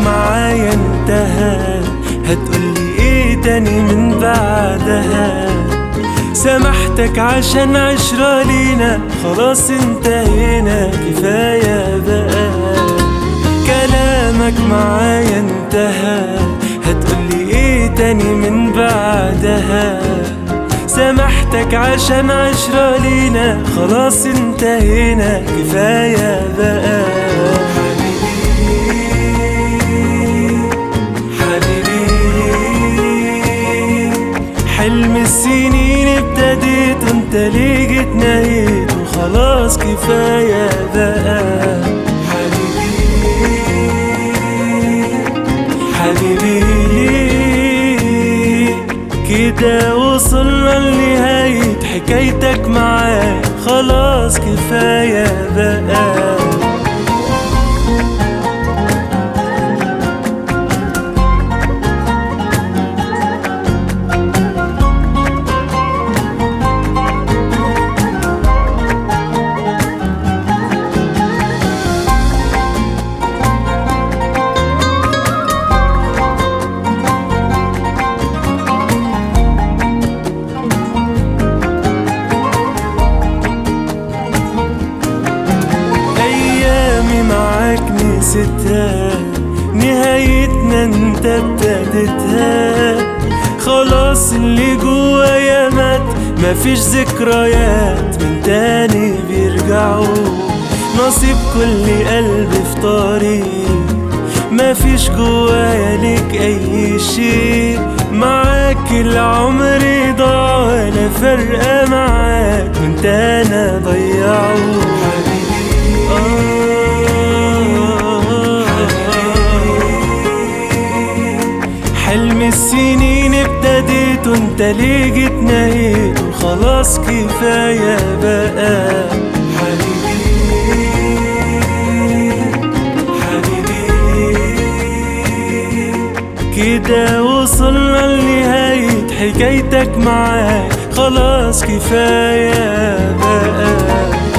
معايا انتهى هتقولي ايه تاني من بعدها سامحتك عشان عشرة لينا خلاص انتهينا كفاية بقى كلامك معايا انتهى هتقولي ايه تاني من بعدها سامحتك عشان عشرة لينا خلاص انتهينا كفاية بقى حبيبي حبيبي حلم السنين ابتديت وانت ليه جيت نهيت وخلاص كفاية بقى حبيبي حبيبي كده وصلنا لنهاية حكايتك معاك خلاص كفاية بقى أيامي معاك نسيتها نهايتنا انت ابتديتها خلاص اللي جوايا مات مفيش ذكريات من تاني بيرجعوا نصيب كل قلب في طريق مفيش جوايا ليك اي شيء معاك العمر ضاع ولا فرقة معاك وانت انا ضيعه حلم السنين ابتديت وانت ليه جيت نهيت وخلاص كفاية بقى حبيبي حبيبي كده وصلنا لنهاية حكايتك معاك خلاص كفاية بقى